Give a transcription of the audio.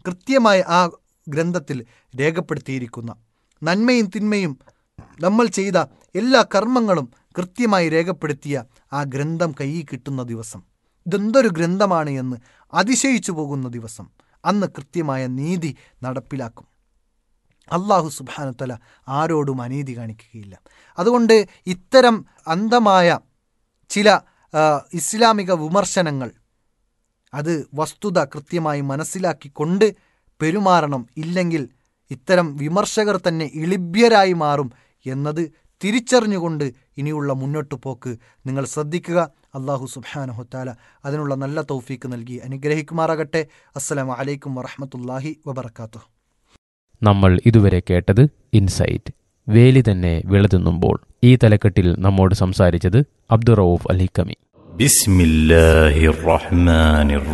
കൃത്യമായി ആ ഗ്രന്ഥത്തിൽ രേഖപ്പെടുത്തിയിരിക്കുന്ന നന്മയും തിന്മയും നമ്മൾ ചെയ്ത എല്ലാ കർമ്മങ്ങളും കൃത്യമായി രേഖപ്പെടുത്തിയ ആ ഗ്രന്ഥം കയ്യിൽ കിട്ടുന്ന ദിവസം ഇതെന്തൊരു ഗ്രന്ഥമാണ് എന്ന് അതിശയിച്ചു പോകുന്ന ദിവസം അന്ന് കൃത്യമായ നീതി നടപ്പിലാക്കും അള്ളാഹു സുബാനുത്തല ആരോടും അനീതി കാണിക്കുകയില്ല അതുകൊണ്ട് ഇത്തരം അന്ധമായ ചില ആ, ഇസ്ലാമിക വിമർശനങ്ങൾ അത് വസ്തുത കൃത്യമായി മനസ്സിലാക്കിക്കൊണ്ട് പെരുമാറണം ഇല്ലെങ്കിൽ ഇത്തരം വിമർശകർ തന്നെ ഇളിഭ്യരായി മാറും എന്നത് തിരിച്ചറിഞ്ഞുകൊണ്ട് ഇനിയുള്ള മുന്നോട്ടു പോക്ക് നിങ്ങൾ ശ്രദ്ധിക്കുക അള്ളാഹു സുബാനഹുത്താല അതിനുള്ള നല്ല തൗഫീക്ക് നൽകി അനുഗ്രഹിക്കുമാറാകട്ടെ അസ്സലാമു അലൈക്കും വറഹമത്തല്ലാഹി വബർക്കാത്തു നമ്മൾ ഇതുവരെ കേട്ടത് ഇൻസൈറ്റ് വേലി തന്നെ വിളതുന്നുമ്പോൾ ഈ തലക്കെട്ടിൽ നമ്മോട് സംസാരിച്ചത് അബ്ദുറൌഫ് അലിക്കമി بسم الله الرحمن الرحيم